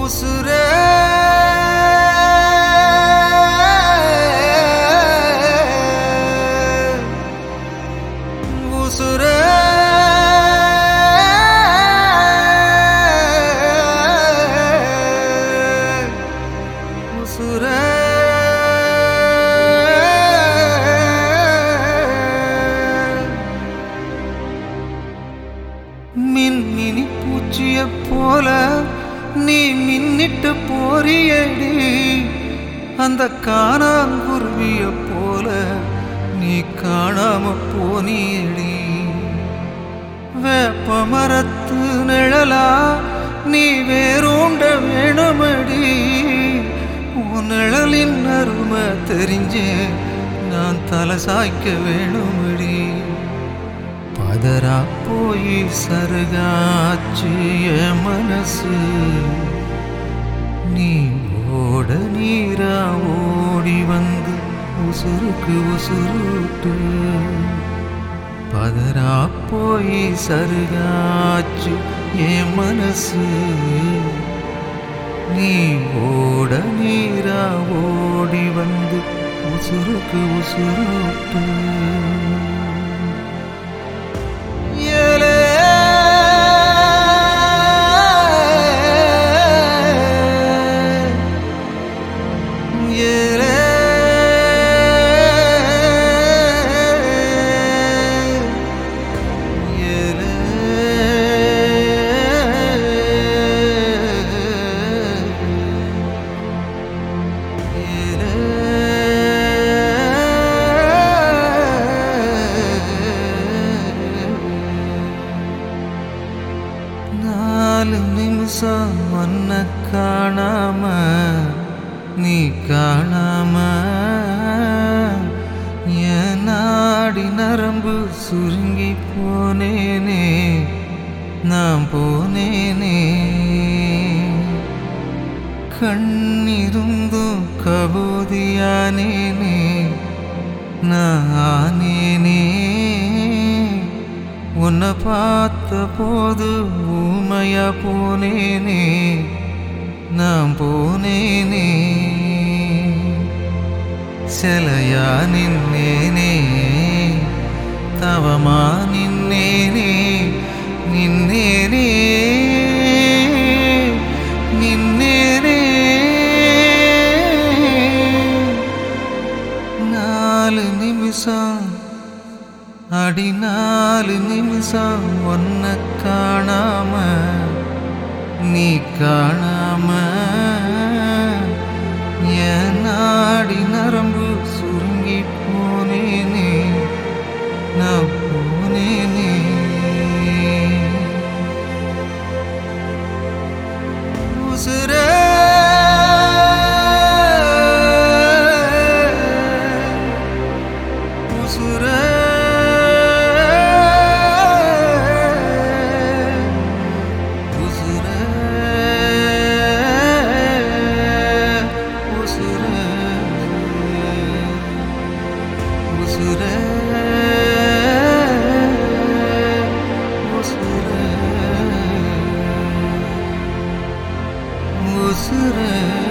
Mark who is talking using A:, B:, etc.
A: உசுரே உசுரே உசுரே மின்மினி பூச்சிய போல நீ மின்னிட்டு போறியடி அந்த காணாங்குருவிய போல நீ காணாம போனியடி வேப்ப மரத்து நிழலா நீ வேரூண்ட வேணுமடி உன் நிழலின் அருமை தெரிஞ்சே நான் தலை சாய்க்க வேணுமடி பதறா போய் சருகாச்சு என் மனசு நீ ஓட நீரா ஓடி வந்து உசுருக்கு உசுருட்டு பதறா போய் சருகாச்சு என் மனசு நீ ஓட நீரா ஓடி வந்து உசுருக்கு உசுருட்டு ஏலே ஏலே ஏலே நாலு நிமிஷம் ஒன்ன காணாம நீ காணாம என் நாடி நரம்பு சுருங்கி போனேனே நான் போனேனே கண்ணிருந்தும் கபோதியானேனே நானேனே உன்னை பார்த்த போது ஊமையா போனேனே நான் போனேனே சிலையா நின்னேனே தவமா நின்னேனே நின்னேனே நின்னேனே நாலு நிமிஷம் அடி நாலு நிமிஷம் ஒன்ன காணாம நீ காணாம என் நாடி நரம்பு சுருங்கி போனேனே நான் போனேனே உசுரே உசுரே உசுரே உசுரே உசுரே உசுரே உசுரே